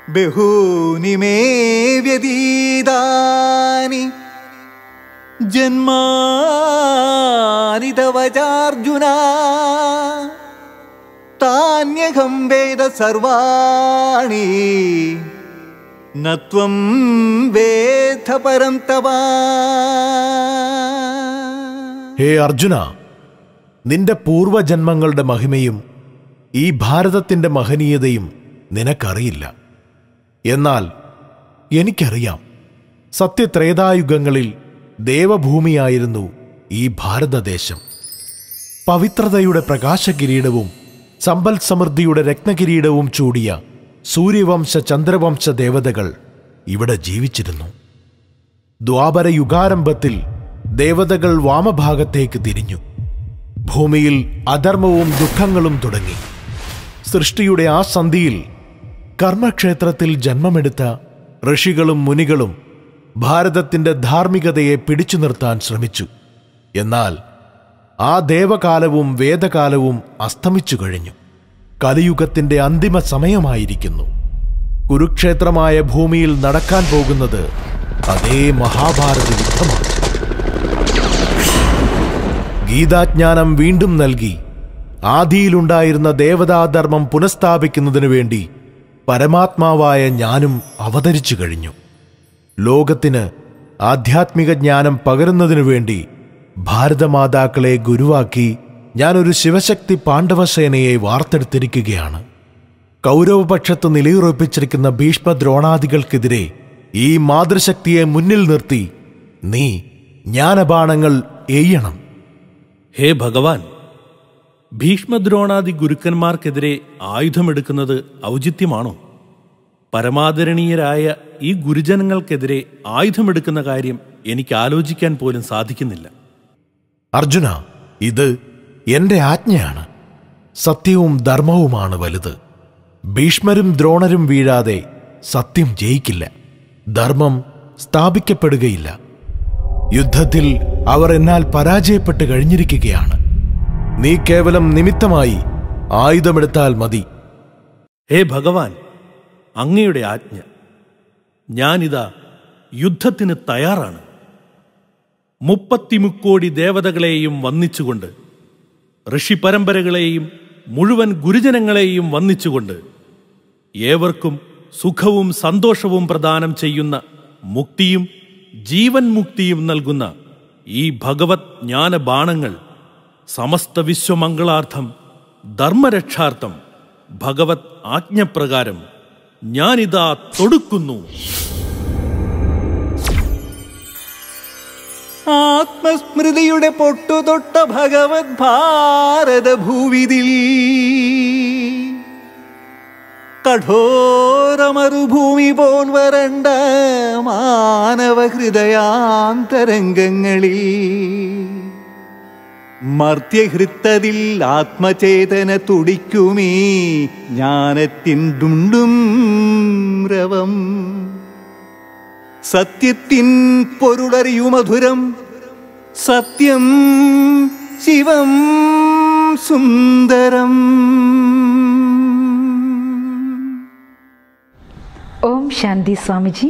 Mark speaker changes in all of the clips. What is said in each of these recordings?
Speaker 1: ബഹൂനി may വ്യതീതാനി ജന്മാനി തവ ചാർജുന താന്യഹം വേദ സർവാണി നത്വം വേദ പരം തവ
Speaker 2: ഹേ അർജുന നിന്റെ പൂർവജന്മങ്ങളുടെ മഹിമയും ഈ ഭാരതത്തിന്റെ മഹനീയതയും നിനക്കറിയില്ല എന്നാൽ എനിക്കറിയാം സത്യത്രേതായുഗങ്ങളിൽ ദേവഭൂമിയായിരുന്നു ഈ ഭാരതദേശം പവിത്രതയുടെ പ്രകാശകിരീടവും സമ്പൽ സമൃദ്ധിയുടെ രത്നകിരീടവും ചൂടിയ സൂര്യവംശ ചന്ദ്രവംശ ദേവതകൾ ഇവിടെ ജീവിച്ചിരുന്നു ദ്വാപര യുഗാരംഭത്തിൽ ദേവതകൾ വാമഭാഗത്തേക്ക് തിരിഞ്ഞു ഭൂമിയിൽ അധർമ്മവും ദുഃഖങ്ങളും തുടങ്ങി സൃഷ്ടിയുടെ ആ സന്ധിയിൽ കർമ്മക്ഷേത്രത്തിൽ ജന്മമെടുത്ത ഋഷികളും മുനികളും ഭാരതത്തിന്റെ ധാർമ്മികതയെ പിടിച്ചു നിർത്താൻ ശ്രമിച്ചു എന്നാൽ ആ ദേവകാലവും വേദകാലവും അസ്തമിച്ചു കഴിഞ്ഞു കലിയുഗത്തിന്റെ അന്തിമ സമയമായിരിക്കുന്നു കുരുക്ഷേത്രമായ ഭൂമിയിൽ നടക്കാൻ പോകുന്നത് അതേ മഹാഭാരത യുദ്ധമാണ് ഗീതാജ്ഞാനം വീണ്ടും നൽകി ആദിയിലുണ്ടായിരുന്ന ദേവതാധർമ്മം പുനഃസ്ഥാപിക്കുന്നതിനു വേണ്ടി പരമാത്മാവായ ഞാനും അവതരിച്ചു കഴിഞ്ഞു ലോകത്തിന് ആധ്യാത്മിക ജ്ഞാനം പകരുന്നതിനു വേണ്ടി ഭാരതമാതാക്കളെ ഗുരുവാക്കി ഞാനൊരു ശിവശക്തി പാണ്ഡവസേനയെ വാർത്തെടുത്തിരിക്കുകയാണ് കൗരവപക്ഷത്ത് നിലയുറപ്പിച്ചിരിക്കുന്ന ഭീഷ്മദ്രോണാദികൾക്കെതിരെ ഈ മാതൃശക്തിയെ മുന്നിൽ നിർത്തി നീ ജ്ഞാനബാണങ്ങൾ എയ്യണം
Speaker 3: ഹേ ഭഗവാൻ ഭീഷ്മദ്രോണാദി ഗുരുക്കന്മാർക്കെതിരെ ആയുധമെടുക്കുന്നത് ഔചിത്യമാണോ പരമാദരണീയരായ ഈ ഗുരുജനങ്ങൾക്കെതിരെ ആയുധമെടുക്കുന്ന കാര്യം എനിക്ക് ആലോചിക്കാൻ പോലും സാധിക്കുന്നില്ല
Speaker 2: അർജുന ഇത് എന്റെ ആജ്ഞയാണ് സത്യവും ധർമ്മവുമാണ് വലുത് ഭീഷ്മരും ദ്രോണരും വീഴാതെ സത്യം ജയിക്കില്ല ധർമ്മം സ്ഥാപിക്കപ്പെടുകയില്ല യുദ്ധത്തിൽ അവർ എന്നാൽ പരാജയപ്പെട്ട് കഴിഞ്ഞിരിക്കുകയാണ് നീ കേവലം നിമിത്തമായി ആയുധമെടുത്താൽ മതി
Speaker 3: ഹേ ഭഗവാൻ അങ്ങയുടെ ആജ്ഞ ഞാനിതാ യുദ്ധത്തിന് തയ്യാറാണ് മുപ്പത്തിമുക്കോടി ദേവതകളെയും വന്നിച്ചുകൊണ്ട് ഋഷിപരമ്പരകളെയും മുഴുവൻ ഗുരുജനങ്ങളെയും വന്നിച്ചുകൊണ്ട് ഏവർക്കും സുഖവും സന്തോഷവും പ്രദാനം ചെയ്യുന്ന മുക്തിയും ജീവൻ മുക്തിയും നൽകുന്ന ഈ ഭഗവത് ജ്ഞാന ബാണങ്ങൾ സമസ്ത വിശ്വമംഗളാർത്ഥം ധർമ്മരക്ഷാർത്ഥം ഭഗവത് ആജ്ഞപ്രകാരം ഞാനിതാ തൊടുക്കുന്നു
Speaker 1: ആത്മസ്മൃതിയുടെ പൊട്ടുതൊട്ട ഭഗവത് ഭാരത ഭൂവിതിൽ കഠോരമറുഭൂമി പോൽ വരണ്ട മാനവ ഹൃദയാന്തരംഗങ്ങളിൽ മർത്യഹൃത്തതിൽ ആത്മചേതന തുടിക്കുമീ ജ്ഞാനത്തിൻ ഡുണ്ടും രവം സത്യത്തിൻ പൊരുളറിയു മധുരം സത്യം ശിവം സുന്ദരം
Speaker 4: ഓം ശാന്തി സ്വാമിജി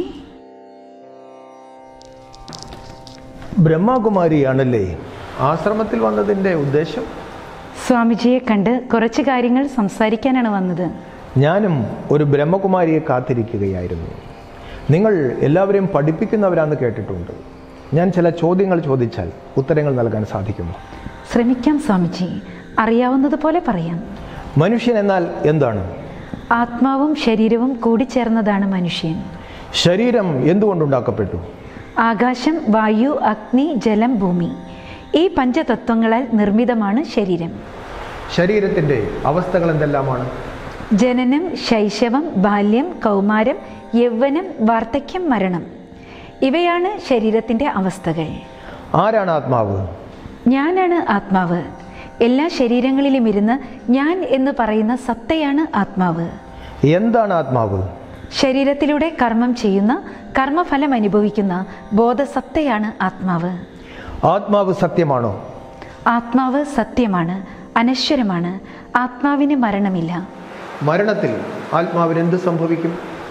Speaker 5: ബ്രഹ്മകുമാരിയാണല്ലേ ആശ്രമത്തിൽ വന്നതിൻ്റെ ഉദ്ദേശം
Speaker 4: സ്വാമിജിയെ കണ്ട് കുറച്ച് കാര്യങ്ങൾ സംസാരിക്കാനാണ് വന്നത്
Speaker 5: ഞാനും ഒരു ബ്രഹ്മകുമാരിയെ കാത്തിരിക്കുകയായിരുന്നു നിങ്ങൾ എല്ലാവരെയും പഠിപ്പിക്കുന്നവരാന്ന് കേട്ടിട്ടുണ്ട് ഞാൻ ചില ചോദ്യങ്ങൾ ചോദിച്ചാൽ ഉത്തരങ്ങൾ നൽകാൻ സാധിക്കുമോ
Speaker 4: ശ്രമിക്കാം സ്വാമിജി അറിയാവുന്നതുപോലെ പറയാം
Speaker 5: മനുഷ്യൻ എന്നാൽ എന്താണ്
Speaker 4: ആത്മാവും ശരീരവും കൂടിച്ചേർന്നതാണ് മനുഷ്യൻ
Speaker 5: ശരീരം എന്തുകൊണ്ടുണ്ടാക്കപ്പെട്ടു
Speaker 4: ആകാശം വായു അഗ്നി ജലം ഭൂമി ഈ പഞ്ചതത്വങ്ങളാൽ നിർമ്മിതമാണ് ശരീരം
Speaker 5: ശരീരത്തിൻ്റെ അവസ്ഥകൾ എന്തെല്ലാമാണ്
Speaker 4: ജനനം ശൈശവം ബാല്യം കൗമാരം യൗവനം വാർദ്ധക്യം മരണം ഇവയാണ് ശരീരത്തിൻ്റെ അവസ്ഥകൾ
Speaker 5: ആരാണ് ആത്മാവ്
Speaker 4: ഞാനാണ് ആത്മാവ് എല്ലാ ശരീരങ്ങളിലും ഇരുന്ന് ഞാൻ എന്ന് പറയുന്ന സത്തയാണ് ആത്മാവ്
Speaker 5: എന്താണ് ആത്മാവ്
Speaker 4: ശരീരത്തിലൂടെ കർമ്മം ചെയ്യുന്ന കർമ്മഫലം അനുഭവിക്കുന്ന ബോധസത്തയാണ് ആത്മാവ്
Speaker 5: ആത്മാവ് സത്യമാണോ
Speaker 4: ആത്മാവ് സത്യമാണ് അനശ്വരമാണ് ആത്മാവിന് മരണമില്ല
Speaker 5: മരണത്തിൽ ആത്മാവിന് എന്ത് സംഭവിക്കും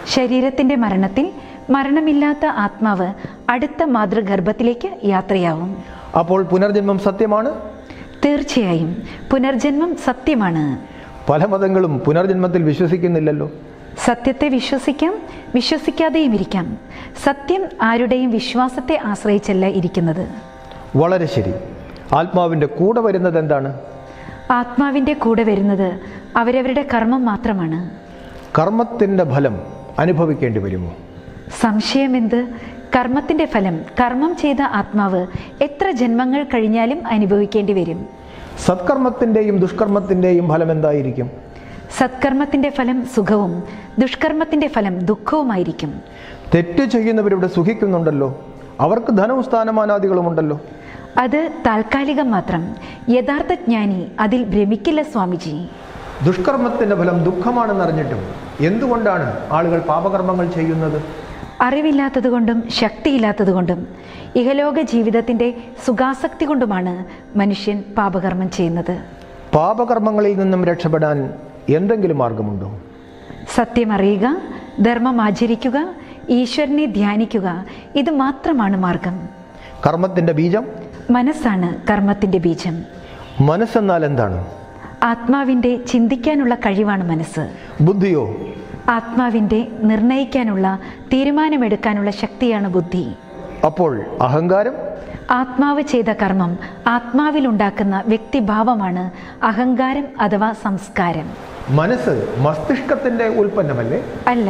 Speaker 4: ശരീരത്തിന്റെ മരണത്തിൽ മരണമില്ലാത്ത ആത്മാവ് അടുത്ത മാതൃഗർഭത്തിലേക്ക് യാത്രയാവും
Speaker 5: അപ്പോൾ പുനർജന്മം സത്യമാണ്
Speaker 4: തീർച്ചയായും പുനർജന്മം സത്യമാണ്
Speaker 5: പല മതങ്ങളും പുനർജന്മത്തിൽ വിശ്വസിക്കുന്നില്ലല്ലോ
Speaker 4: സത്യത്തെ വിശ്വസിക്കാം വിശ്വസിക്കാതെയും ഇരിക്കാം സത്യം ആരുടെയും വിശ്വാസത്തെ ആശ്രയിച്ചല്ല ഇരിക്കുന്നത്
Speaker 5: വളരെ ശരി ആത്മാവിൻ്റെ കൂടെ വരുന്നത് എന്താണ്
Speaker 4: ആത്മാവിൻ്റെ കൂടെ വരുന്നത് അവരവരുടെ കർമ്മം മാത്രമാണ്
Speaker 5: കർമ്മത്തിൻ്റെ ഫലം അനുഭവിക്കേണ്ടി വരുമോ
Speaker 4: സംശയമെന്ത് കർമ്മത്തിന്റെ ഫലം കർമ്മം ചെയ്ത ആത്മാവ് എത്ര ജന്മങ്ങൾ കഴിഞ്ഞാലും അനുഭവിക്കേണ്ടി വരും
Speaker 5: സത്കർമ്മത്തിൻ്റെയും ദുഷ്കർമ്മത്തിൻ്റെയും ഫലം എന്തായിരിക്കും
Speaker 4: സത്കർമ്മത്തിന്റെ ഫലം സുഖവും ദുഷ്കർമ്മത്തിന്റെ ഫലം ദുഃഖവുമായിരിക്കും
Speaker 5: തെറ്റ് ചെയ്യുന്നവരിവിടെ സുഖിക്കുന്നുണ്ടല്ലോ അവർക്ക് ധനവും സ്ഥാനമാനാദികളുമുണ്ടല്ലോ
Speaker 4: അത് താൽക്കാലികം മാത്രം യഥാർത്ഥ ജ്ഞാനി അതിൽ ഭ്രമിക്കില്ല സ്വാമിജി
Speaker 5: ദുഷ്കർമ്മത്തിൻ്റെ ഫലം ദുഃഖമാണെന്നറിഞ്ഞിട്ടും എന്തുകൊണ്ടാണ് ആളുകൾ പാപകർമ്മങ്ങൾ ചെയ്യുന്നത്
Speaker 4: അറിവില്ലാത്തതുകൊണ്ടും ശക്തിയില്ലാത്തതുകൊണ്ടും ഇഹലോക ജീവിതത്തിന്റെ സുഖാസക്തി കൊണ്ടുമാണ് മനുഷ്യൻ പാപകർമ്മം ചെയ്യുന്നത്
Speaker 5: പാപകർമ്മങ്ങളിൽ നിന്നും രക്ഷപ്പെടാൻ എന്തെങ്കിലും മാർഗമുണ്ടോ
Speaker 4: സത്യം അറിയുക ധർമ്മം ആചരിക്കുക ഈശ്വരനെ ധ്യാനിക്കുക ഇത് മാത്രമാണ് മാർഗം
Speaker 5: കർമ്മത്തിൻ്റെ ബീജം
Speaker 4: മനസ്സാണ് കർമ്മത്തിന്റെ ബീജം
Speaker 5: മനസ്സെന്നാൽ എന്താണ്
Speaker 4: ആത്മാവിന്റെ ചിന്തിക്കാനുള്ള കഴിവാണ് മനസ്സ്
Speaker 5: ബുദ്ധിയോ
Speaker 4: ആത്മാവിന്റെ നിർണയിക്കാനുള്ള തീരുമാനമെടുക്കാനുള്ള ശക്തിയാണ് ബുദ്ധി
Speaker 5: അപ്പോൾ അഹങ്കാരം
Speaker 4: ആത്മാവ് ചെയ്ത കർമ്മം ആത്മാവിലുണ്ടാക്കുന്ന വ്യക്തിഭാവമാണ് അഹങ്കാരം അഥവാ സംസ്കാരം
Speaker 5: മനസ്സ് മസ്തിഷ്കത്തിൻ്റെ ഉൽപ്പന്നമല്ലേ
Speaker 4: അല്ല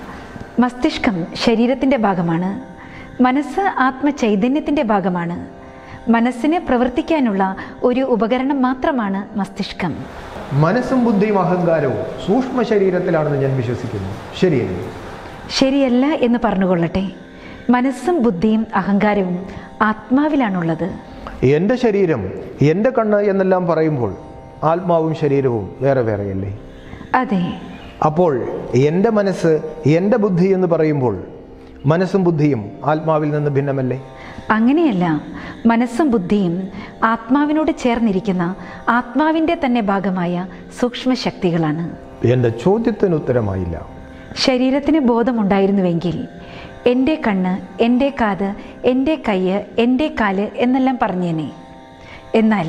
Speaker 4: മസ്തിഷ്കം ശരീരത്തിന്റെ ഭാഗമാണ് മനസ്സ് ആത്മചൈതന്യത്തിന്റെ ഭാഗമാണ് മനസ്സിന് പ്രവർത്തിക്കാനുള്ള ഒരു ഉപകരണം മാത്രമാണ് മസ്തിഷ്കം
Speaker 5: മനസ്സും ബുദ്ധിയും അഹങ്കാരവും സൂക്ഷ്മ ശരീരത്തിലാണെന്ന് ഞാൻ വിശ്വസിക്കുന്നു ശരിയല്ലേ
Speaker 4: ശരിയല്ല എന്ന് പറഞ്ഞുകൊള്ളട്ടെ മനസ്സും ബുദ്ധിയും അഹങ്കാരവും ആത്മാവിലാണുള്ളത്
Speaker 5: എൻ്റെ ശരീരം എൻ്റെ കണ്ണ് എന്നെല്ലാം പറയുമ്പോൾ ആത്മാവും ശരീരവും വേറെ വേറെയല്ലേ
Speaker 4: അതെ
Speaker 5: അപ്പോൾ എൻ്റെ മനസ്സ് എൻ്റെ ബുദ്ധി എന്ന് പറയുമ്പോൾ മനസ്സും ബുദ്ധിയും ആത്മാവിൽ നിന്ന് ഭിന്നമല്ലേ
Speaker 4: അങ്ങനെയല്ല മനസ്സും ബുദ്ധിയും ആത്മാവിനോട് ചേർന്നിരിക്കുന്ന ആത്മാവിൻ്റെ തന്നെ ഭാഗമായ സൂക്ഷ്മ ശക്തികളാണ്
Speaker 5: എൻ്റെ ചോദ്യത്തിന് ഉത്തരമായില്ല
Speaker 4: ശരീരത്തിന് ബോധമുണ്ടായിരുന്നുവെങ്കിൽ എൻ്റെ കണ്ണ് എൻ്റെ കാത് എൻ്റെ കയ്യ് എൻ്റെ കാല് എന്നെല്ലാം പറഞ്ഞേനെ എന്നാൽ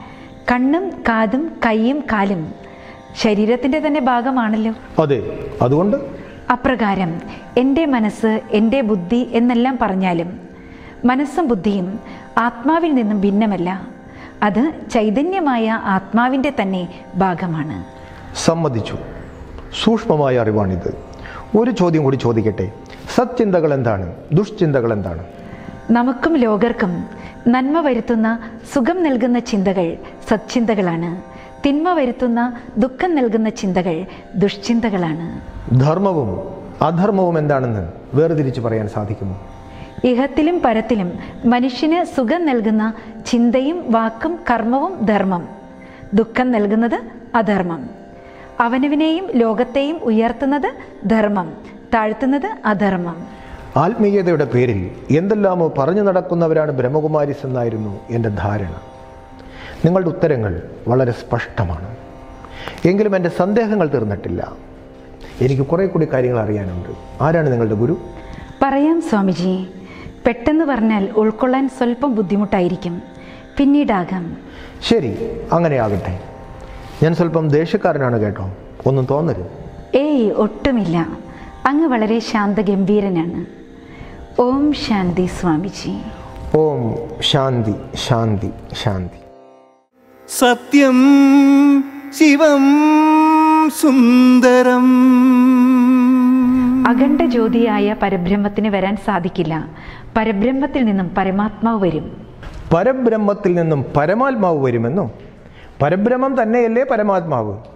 Speaker 4: കണ്ണും കാതും കൈയും കാലും ശരീരത്തിൻ്റെ തന്നെ ഭാഗമാണല്ലോ
Speaker 5: അതെ അതുകൊണ്ട്
Speaker 4: അപ്രകാരം എൻ്റെ മനസ്സ് എൻ്റെ ബുദ്ധി എന്നെല്ലാം പറഞ്ഞാലും മനസ്സും ബുദ്ധിയും ആത്മാവിൽ നിന്നും ഭിന്നമല്ല അത് ചൈതന്യമായ ആത്മാവിൻ്റെ തന്നെ ഭാഗമാണ്
Speaker 5: സമ്മതിച്ചു സൂക്ഷ്മമായ അറിവാണിത് ഒരു ചോദ്യം കൂടി ചോദിക്കട്ടെ സത്ചിന്തകൾ എന്താണ് ദുഷ്ചിന്തകൾ എന്താണ്
Speaker 4: നമുക്കും ലോകർക്കും നന്മ വരുത്തുന്ന സുഖം നൽകുന്ന ചിന്തകൾ സത്ചിന്തകളാണ് തിന്മ വരുത്തുന്ന ദുഃഖം നൽകുന്ന ചിന്തകൾ ദുഷ്ചിന്തകളാണ്
Speaker 5: ധർമ്മവും അധർമ്മവും എന്താണെന്ന് വേർതിരിച്ച് പറയാൻ സാധിക്കുമോ
Speaker 4: ഇഹത്തിലും പരത്തിലും മനുഷ്യന് സുഖം നൽകുന്ന ചിന്തയും വാക്കും കർമ്മവും ധർമ്മം ദുഃഖം നൽകുന്നത് അധർമ്മം അവനവനെയും ലോകത്തെയും ഉയർത്തുന്നത് ധർമ്മം താഴ്ത്തുന്നത് അധർമ്മം
Speaker 5: ആത്മീയതയുടെ പേരിൽ എന്തെല്ലാമോ പറഞ്ഞു നടക്കുന്നവരാണ് ബ്രഹ്മകുമാരിസ് എന്നായിരുന്നു എൻ്റെ ധാരണ നിങ്ങളുടെ ഉത്തരങ്ങൾ വളരെ സ്പഷ്ടമാണ് എങ്കിലും എൻ്റെ സന്ദേഹങ്ങൾ തീർന്നിട്ടില്ല എനിക്ക് കുറേ കൂടി കാര്യങ്ങൾ അറിയാനുണ്ട് ആരാണ് നിങ്ങളുടെ ഗുരു
Speaker 4: പറയാം സ്വാമിജി പെട്ടെന്ന് പറഞ്ഞാൽ ഉൾക്കൊള്ളാൻ സ്വല്പം ബുദ്ധിമുട്ടായിരിക്കും പിന്നീടാകാം
Speaker 5: ശരി അങ്ങനെ ആകട്ടെ ഞാൻ സ്വല്പം ദേഷ്യക്കാരനാണ് കേട്ടോ ഒന്നും തോന്നരുത്
Speaker 4: ഏയ് ഒട്ടുമില്ല അങ്ങ് വളരെ ശാന്തഗംഭീരനാണ് ഓം ശാന്തി സ്വാമിജി
Speaker 5: ഓം ശാന്തി ശാന്തി ശാന്തി
Speaker 1: സത്യം ശിവം സുന്ദരം
Speaker 4: അഖണ്ഡ ജ്യോതിയായ പരബ്രഹ്മത്തിന് വരാൻ സാധിക്കില്ല പരബ്രഹ്മത്തിൽ നിന്നും പരമാത്മാവ് വരും
Speaker 5: പരബ്രഹ്മത്തിൽ നിന്നും പരമാത്മാവ് വരുമെന്നോ പരബ്രഹ്മം തന്നെയല്ലേ പരമാത്മാവ്